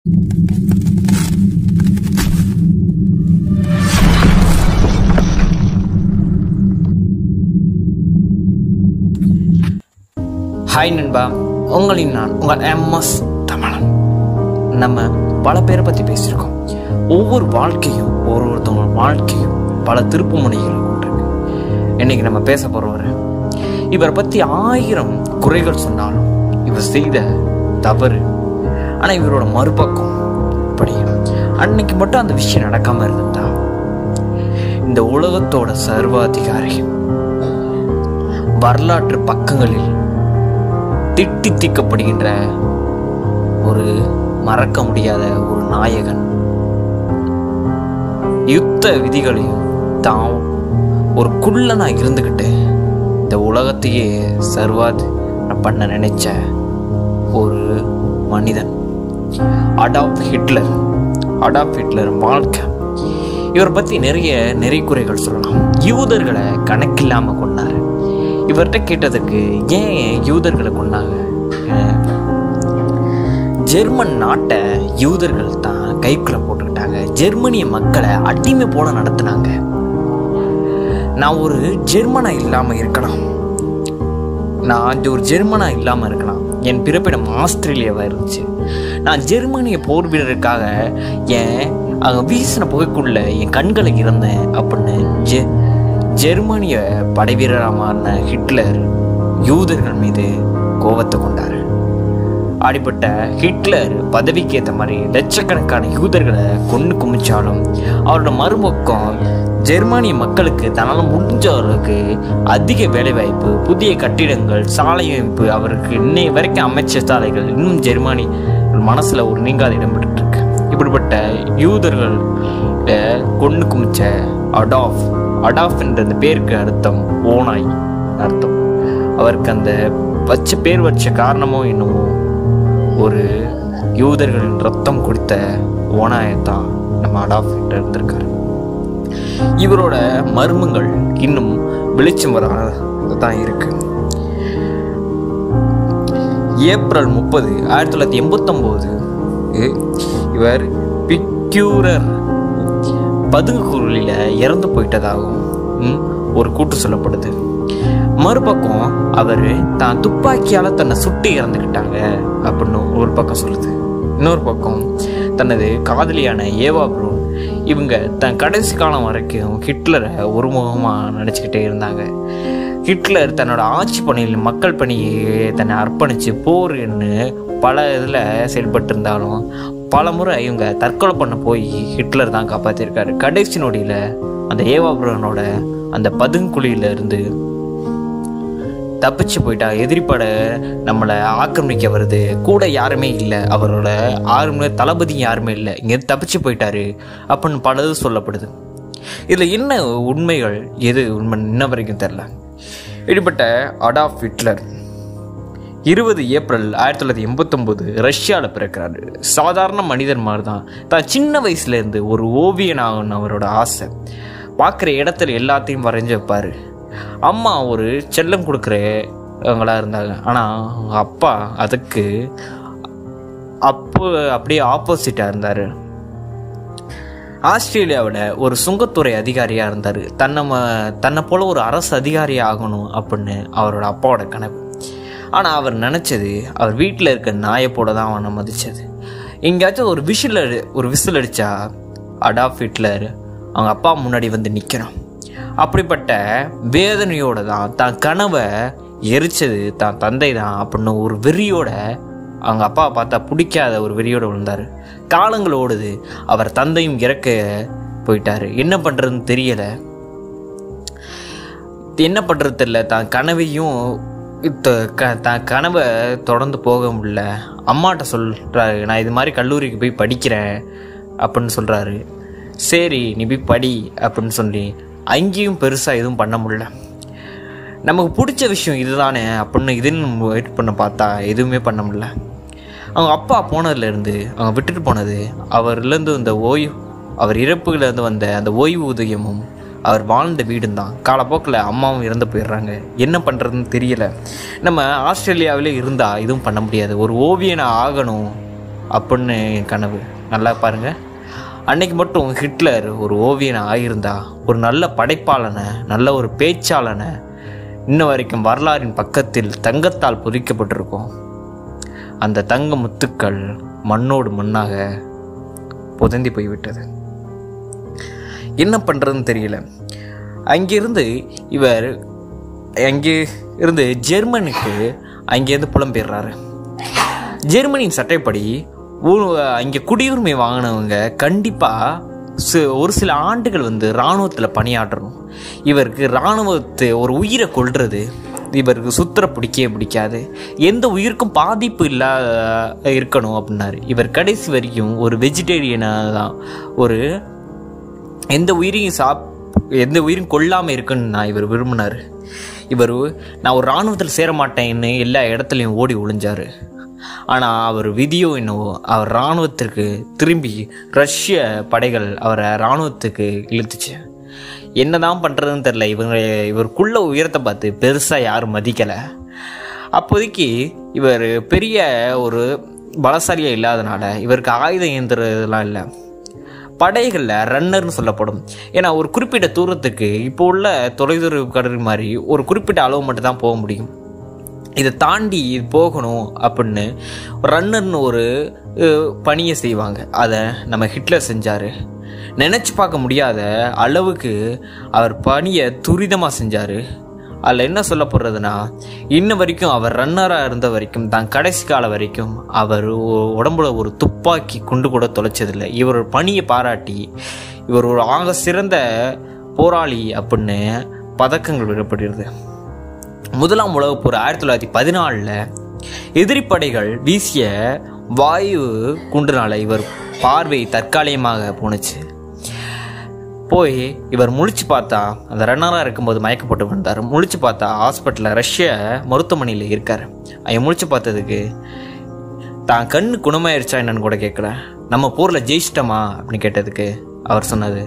hi நண்பா உங்களின் நான் உங்கள் எம்எஸ் தமிழன் நம்ம பல பேரை பற்றி பேசியிருக்கோம் ஒவ்வொரு வாழ்க்கையும் ஒரு ஒருத்தவங்க வாழ்க்கையும் பல திருப்பு முனைகள் கொண்டிருக்கு இன்னைக்கு நம்ம பேச போகிறவர் இவரை பற்றி ஆயிரம் குறைகள் சொன்னாலும் இவர் செய்த தவறு ஆனால் இவரோட மறுபக்கம் இப்படி அன்னைக்கு மட்டும் அந்த விஷயம் நடக்காமல் இருந்தா இந்த உலகத்தோட சர்வாதிகாரி வரலாற்று பக்கங்களில் திட்டி தீக்கப்படுகின்ற ஒரு மறக்க முடியாத ஒரு நாயகன் யுத்த விதிகளையும் தான் ஒரு குள்ளனா இருந்துக்கிட்டு இந்த உலகத்தையே சர்வாத் பண்ண நினைச்ச ஒரு மனிதன் அடாப் ஹிட்லர் அடாப் ஹிட்லர் வாழ்க்கை இவரை பற்றி நிறைய நெறிக்குறைகள் சொல்லலாம் யூதர்களை கணக்கில்லாம கொண்டாரு இவர்கிட்ட கேட்டதுக்கு ஏன் யூதர்களை கொண்டாங்க அஹ் ஜெர்மன் நாட்டை யூதர்கள் தான் கைக்குள்ள போட்டுக்கிட்டாங்க ஜெர்மனிய மக்களை அடிமை போல நடத்துனாங்க நான் ஒரு ஜெர்மனா இல்லாம இருக்கலாம் நான் ஒரு ஜெர்மனா இல்லாம இருக்கலாம் என் பிறப்பிடம் ஆஸ்திரேலியாவா இருந்துச்சு நான் ஜெர்மனிய போர் வீரருக்காக என் அங்கே வீசின புகைக்குள்ள என் கண்களை இறந்தேன் அப்படின்னு ஜெ ஜெர்மனிய படை வீரராக மாறின ஹிட்லர் யூதர்கள் மீது கோபத்தை கொண்டார் அப்படிப்பட்ட ஹிட்லர் பதவிக்கு ஏற்ற மாதிரி லட்சக்கணக்கான யூதர்களை கொண்டு குமிச்சாலும் அவரோட மறுபக்கம் ஜெர்மானிய மக்களுக்கு தன்னால் முடிஞ்ச அளவுக்கு அதிக வேலைவாய்ப்பு புதிய கட்டிடங்கள் சாலை அமைப்பு அவருக்கு இன்னை வரைக்கும் அமைச்ச சாலைகள் இன்னும் ஜெர்மானி மனசுல ஒரு நீங்காத இடம் பெற்றுட்டு இருக்கு இப்படிப்பட்ட யூதர்கள் கொண்டு குமிச்ச அடாஃப் அடாஃப் என்ற அந்த பேருக்கு அர்த்தம் ஓனாய் அர்த்தம் அவருக்கு அந்த வச்ச பேர் வச்ச காரணமோ என்னமோ ஒரு யூதர்களின் ரத்தம் குடித்த ஓனாயத்தான் நம்ம அடாஃப் என்று இருந்திருக்காரு இவரோட மர்மங்கள் இன்னும் வெளிச்சம் வர தான் இருக்கு ஏப்ரல் முப்பது ஆயிரத்தி தொள்ளாயிரத்தி எண்பத்தொம்போது இவர் பிக்யூரர் பதுங்குகுழியில் இறந்து போயிட்டதாகவும் ம், ஒரு கூட்டு சொல்லப்படுது மறுபக்கம் அவர் தான் துப்பாக்கியால் தன்னை சுட்டி இறந்துக்கிட்டாங்க அப்படின்னு ஒரு பக்கம் சொல்லுது இன்னொரு பக்கம் தனது காதலியான ஏவா ப்ரூன் இவங்க தன் கடைசி காலம் வரைக்கும் ஹிட்லரை ஒருமுகமாக நினச்சிக்கிட்டே இருந்தாங்க ஹிட்லர் தன்னோட ஆட்சி பணியில் மக்கள் பணியை தன்னை அர்ப்பணித்து போர்ன்னு பல இதில் செயல்பட்டு இருந்தாலும் பல முறை இவங்க தற்கொலை பண்ண போய் ஹிட்லர் தான் காப்பாற்றிருக்காரு கடைசி நொடியில் அந்த ஏவா ப்ரூனோட அந்த பதுங்குழியில இருந்து தப்பிச்சு போயிட்டா எதிரிப்படை நம்மளை ஆக்கிரமிக்க வருது கூட யாருமே இல்லை அவரோட ஆறுமே தளபதி யாருமே இல்லை இங்கே தப்பிச்சு போயிட்டாரு அப்படின்னு பலது சொல்லப்படுது இதில் என்ன உண்மைகள் எது உண்மை இன்ன வரைக்கும் தெரில இப்படிப்பட்ட அடாஃப் ஹிட்லர் இருபது ஏப்ரல் ஆயிரத்தி தொள்ளாயிரத்தி எண்பத்தொம்போது ரஷ்யாவில் பிறக்கிறாரு சாதாரண மனிதர் மாதிரி தான் தான் சின்ன வயசுலேருந்து ஒரு ஓவியன் ஆகணும் அவரோட ஆசை பார்க்குற இடத்துல எல்லாத்தையும் வரைஞ்சி வைப்பார் அம்மா ஒரு செல்லம் கொடுக்குறவங்களா இருந்தாங்க ஆனால் அவங்க அப்பா அதுக்கு அப்போ அப்படியே ஆப்போசிட்டாக இருந்தார் ஆஸ்திரேலியாவில் ஒரு சுங்கத்துறை அதிகாரியாக இருந்தார் தன்னை ம- தன்னை போல ஒரு அரசு அதிகாரி ஆகணும் அப்படின்னு அவரோட அப்பாவோட கனவு ஆனால் அவர் நினச்சது அவர் வீட்டில் இருக்க நாயை போல தான் அவனை மதிச்சது எங்கேயாச்சும் ஒரு விசில் அடி ஒரு விசில் அடித்தா அடாஃப் ஹிட்லர் அவங்க அப்பா முன்னாடி வந்து நிற்கிறான் அப்படிப்பட்ட வேதனையோட தான் தான் கனவை எரிச்சது தான் தந்தை தான் அப்படின்னு ஒரு வெறியோட அவங்க அப்பாவை பார்த்தா பிடிக்காத ஒரு வெறியோட விழுந்தார் காலங்கள் ஓடுது அவர் தந்தையும் இறக்க போயிட்டாரு என்ன பண்ணுறதுன்னு தெரியலை என்ன பண்ணுறது தெரியல தான் கனவையும் இத்த க தான் கனவை தொடர்ந்து போக முடியல அம்மாட்ட சொல்கிறாரு நான் இது மாதிரி கல்லூரிக்கு போய் படிக்கிறேன் அப்படின்னு சொல்கிறாரு சரி நீ போய் படி அப்படின்னு சொல்லி அங்கேயும் பெருசாக எதுவும் பண்ண முடியல நமக்கு பிடிச்ச விஷயம் இதுதானே அப்படின்னு இதுன்னு வெயிட் பண்ண பார்த்தா எதுவுமே பண்ண முடியல அவங்க அப்பா போனதுலேருந்து அவங்க விட்டுட்டு போனது அவர்லேருந்து இந்த ஓய்வு அவர் இறப்புலேருந்து வந்த அந்த ஓய்வூதியமும் அவர் வாழ்ந்த வீடும் தான் காலப்போக்கில் அம்மாவும் இறந்து போயிடுறாங்க என்ன பண்ணுறதுன்னு தெரியல நம்ம ஆஸ்திரேலியாவிலே இருந்தால் எதுவும் பண்ண முடியாது ஒரு ஓவியனை ஆகணும் அப்படின்னு என் கனவு நல்லா பாருங்க அன்னைக்கு மட்டும் ஹிட்லர் ஒரு ஓவியனை ஆகியிருந்தா ஒரு நல்ல படைப்பாளனை நல்ல ஒரு பேச்சாளனை இன்ன வரைக்கும் வரலாறின் பக்கத்தில் தங்கத்தால் பொதிக்கப்பட்டிருக்கும் அந்த தங்க முத்துக்கள் மண்ணோடு மண்ணாக புதந்தி போய்விட்டது என்ன பண்ணுறதுன்னு தெரியல அங்கிருந்து இவர் அங்கே இருந்து ஜெர்மனுக்கு அங்கேருந்து புலம்பெயர்றாரு ஜெர்மனியின் சட்டைப்படி ஊ- அங்கே குடியுரிமை வாங்கினவங்க கண்டிப்பாக ஒரு சில ஆண்டுகள் வந்து இராணுவத்தில் பணியாற்றணும் இவருக்கு இராணுவத்தை ஒரு உயிரை கொல்றது இவருக்கு சுத்தர பிடிக்கவே பிடிக்காது எந்த உயிருக்கும் பாதிப்பு இல்லாத இருக்கணும் அப்படின்னாரு இவர் கடைசி வரைக்கும் ஒரு வெஜிடேரியனாக தான் ஒரு எந்த உயிரையும் சாப் எந்த உயிரும் கொல்லாமல் இருக்குன்னு நான் இவர் விரும்பினார் இவர் நான் ஒரு இராணுவத்தில் சேர மாட்டேன்னு எல்லா இடத்துலையும் ஓடி ஒளிஞ்சார் ஆனால் அவர் விதியோ என்னவோ அவர் இராணுவத்திற்கு திரும்பி ரஷ்ய படைகள் அவரை இராணுவத்துக்கு இழுத்துச்சு என்னதான் பண்ணுறதுன்னு தெரில இவங்க இவருக்குள்ள உயரத்தை பார்த்து பெருசாக யாரும் மதிக்கலை அப்போதைக்கு இவர் பெரிய ஒரு பலசாலியாக இல்லாதனால இவருக்கு ஆயுத இயந்திரம்லாம் இல்லை படைகளில் ரன்னர்னு சொல்லப்படும் ஏன்னா ஒரு குறிப்பிட்ட தூரத்துக்கு இப்போ உள்ள தொலைதூர கடல் மாதிரி ஒரு குறிப்பிட்ட அளவு மட்டும் தான் போக முடியும் இதை தாண்டி இது போகணும் அப்படின்னு ரன்னர்னு ஒரு அஹ், பணியை செய்வாங்க அதை நம்ம ஹிட்லர் செஞ்சார் நினச்சி பார்க்க முடியாத அளவுக்கு அவர் பணியை துரிதமாக செஞ்சார் அதில் என்ன சொல்ல போகிறதுனா இன்ன வரைக்கும் அவர் ரன்னராக இருந்த வரைக்கும் தான் கடைசி காலம் வரைக்கும் அவர் ஒ- உடம்புல ஒரு துப்பாக்கி குண்டு கூட தொலைச்சதில்லை இவர் பணியை பாராட்டி இவர் ஒரு ஆக சிறந்த போராளி அப்படின்னு பதக்கங்கள் விடப்படுகிறது முதலாம் உலகப் போர் ஆயிரத்தி தொள்ளாயிரத்தி பதினாலில் எதிரிப்படைகள் வீசிய வாயு குண்டுனால இவர் பார்வை தற்காலிகமாக போணுச்சு போய் இவர் முழிச்சு பார்த்தா அந்த ரன்னராக இருக்கும்போது மயக்கப்பட்டு வந்தார் முழிச்சு பார்த்தா ஹாஸ்பிட்டலில் ரஷ்ய மருத்துவமனையில் இருக்கார் அவன் முழிச்சு பார்த்ததுக்கு தான் கண்ணு குணமாயிருச்சா என்னன்னு கூட கேட்கல நம்ம போரில் ஜெயிச்சிட்டோமா அப்படின்னு கேட்டதுக்கு அவர் சொன்னது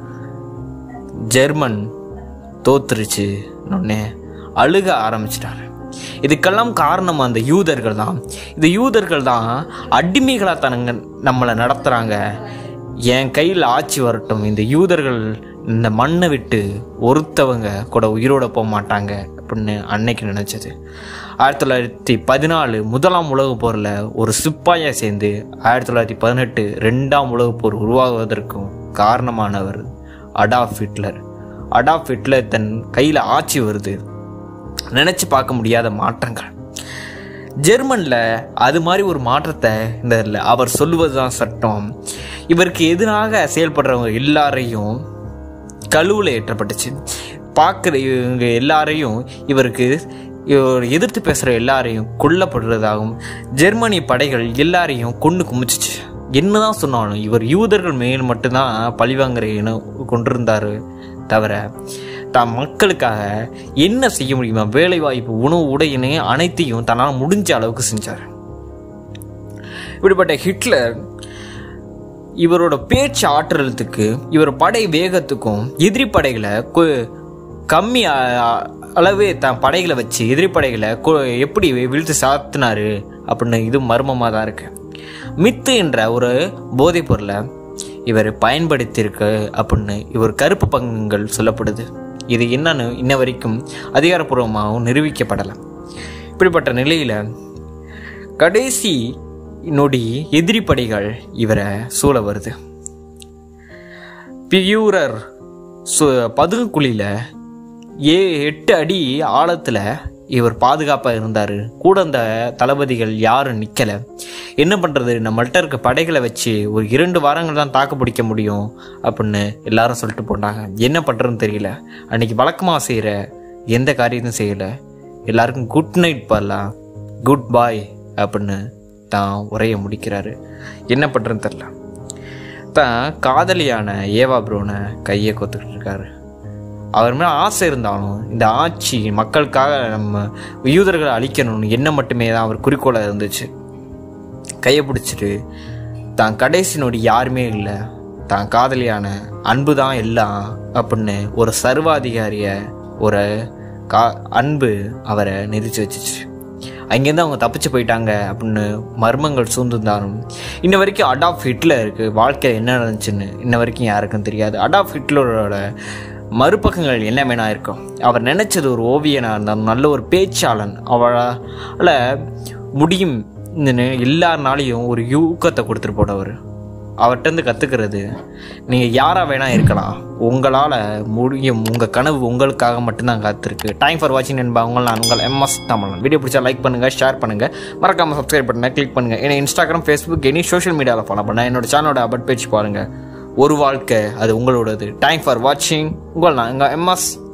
ஜெர்மன் தோத்துருச்சு உடனே அழுக ஆரம்பிச்சிட்டாரு இதுக்கெல்லாம் காரணம் அந்த யூதர்கள் தான் இந்த யூதர்கள் தான் அடிமைகளாக தனங்க நம்மளை நடத்துகிறாங்க என் கையில் ஆட்சி வரட்டும் இந்த யூதர்கள் இந்த மண்ணை விட்டு ஒருத்தவங்க கூட உயிரோட போக மாட்டாங்க அப்படின்னு அன்னைக்கு நினச்சது ஆயிரத்தி தொள்ளாயிரத்தி பதினாலு முதலாம் உலகப் போரில் ஒரு சிப்பாயா சேர்ந்து ஆயிரத்தி தொள்ளாயிரத்தி பதினெட்டு ரெண்டாம் உலகப் போர் உருவாகுவதற்கும் காரணமானவர் அடாஃப் ஹிட்லர் அடாஃப் ஹிட்லர் தன் கையில் ஆட்சி வருது நினச்சி பார்க்க முடியாத மாற்றங்கள் ஜெர்மனில் அது மாதிரி ஒரு மாற்றத்தை இந்த இதுல அவர் சொல்லுவது தான் சட்டம் இவருக்கு எதிராக செயல்படுறவங்க எல்லாரையும் கழுவில் ஏற்றப்பட்டுச்சு பார்க்குற இவங்க எல்லாரையும் இவருக்கு இவர் எதிர்த்து பேசுகிற எல்லாரையும் கொல்லப்படுறதாகவும் ஜெர்மனி படைகள் எல்லாரையும் கொண்டு குமிச்சிச்சு என்னதான் சொன்னாலும் இவர் யூதர்கள் மேல் மட்டும்தான் பழிவாங்கிற இனம் கொண்டிருந்தார் தவிர தான் மக்களுக்காக என்ன செய்ய முடியுமா வேலைவாய்ப்பு உணவு உடையினே அனைத்தையும் தன்னால் முடிஞ்ச அளவுக்கு செஞ்சார் இப்படிப்பட்ட ஹிட்லர் இவரோட பேச்சு ஆற்றலுக்கு இவர் படை வேகத்துக்கும் எதிரி படைகளை கு- கம்மி அ- அளவே தான் படைகளை வச்சு எதிரி படைகளை கு- எப்படி வீழ்த்து சாத்தினாரு அப்படின்னு இது மர்மமாக தான் இருக்கு மித்து என்ற ஒரு போதைப் பொருளை இவர் பயன்படுத்தியிருக்கு அப்படின்னு இவர் கருப்பு பங்குகள் சொல்லப்படுது இது என்னன்னு இன்ன வரைக்கும் அதிகாரப்பூர்வமாகவும் நிரூபிக்கப்படலை இப்படிப்பட்ட நிலையில் கடைசி நொடி எதிரி படைகள் இவரை சூழ வருது பியூரர் சு பதுங்குழியில் ஏ எட்டு அடி ஆழத்தில் இவர் பாதுகாப்பாக இருந்தார் கூட அந்த தளபதிகள் யாரும் நிற்கலை என்ன பண்ணுறது நம்மள்ட்ட இருக்க படைகளை வச்சு ஒரு இரண்டு வாரங்கள் தான் தாக்கு பிடிக்க முடியும் அப்படின்னு எல்லாரும் சொல்லிட்டு போனாங்க என்ன பண்ணுறதுன்னு தெரியல அன்னைக்கு வழக்கமாக செய்கிற எந்த காரியத்தையும் செய்யலை எல்லாருக்கும் குட் நைட் பாடலாம் குட் பாய் அப்படின்னு தான் உரையை முடிக்கிறாரு என்ன பண்ணுறதுன்னு தெரில தான் காதலியான ஏவா ப்ரோனை கையை கொத்துக்கிட்டு இருக்காரு அவர் மேலே ஆசை இருந்தாலும் இந்த ஆட்சி மக்களுக்காக நம்ம யூதர்களை அழிக்கணும்னு என்ன மட்டுமே தான் அவர் குறிக்கோளாக இருந்துச்சு கையை பிடிச்சிட்டு தான் கடைசி நொடி யாருமே இல்லை தான் காதலியான அன்பு தான் எல்லாம் அப்படின்னு ஒரு சர்வாதிகாரிய ஒரு கா அன்பு அவரை நெரிச்சு வச்சுச்சு அங்கேருந்து அவங்க தப்பிச்சு போயிட்டாங்க அப்படின்னு மர்மங்கள் சூழ்ந்திருந்தாலும் இன்ன வரைக்கும் அடாப் ஹிட்லருக்கு வாழ்க்கையில் என்ன நடந்துச்சுன்னு இன்ன வரைக்கும் யாருக்கும் தெரியாது அடாப் ஹிட்லரோட மறுபக்கங்கள் என்ன வேணா இருக்கும் அவர் நினைச்சது ஒரு ஓவியனாக இருந்தாலும் நல்ல ஒரு பேச்சாளன் அவளால் முடியும் எல்லாருனாலையும் ஒரு யூக்கத்தை கொடுத்துட்டு போனவர் அவர்கிட்டருந்து கற்றுக்கிறது நீங்கள் யாராக வேணால் இருக்கலாம் உங்களால் முடியும் உங்கள் கனவு உங்களுக்காக மட்டும்தான் காத்திருக்கு டைம் ஃபார் வாட்சிங் என்பா உங்கள் நான் உங்கள் எம்எஸ் தமிழன் வீடியோ பிடிச்சா லைக் பண்ணுங்கள் ஷேர் பண்ணுங்கள் மறக்காமல் சப்ஸ்கிரைப் பண்ணுங்க கிளிக் பண்ணுங்கள் ஏன்னா இன்ஸ்டாகிராம் ஃபேஸ்புக் எனி சோஷியல் மீடியாவில் ஃபாலோ பண்ணேன் என்னோட சேனலோட அபட் பேஜ் பாருங்கள் ஒரு வாழ்க்கை அது உங்களோடது டைம் ஃபார் வாட்சிங் உங்கள் நான் உங்கள் எம்எஸ்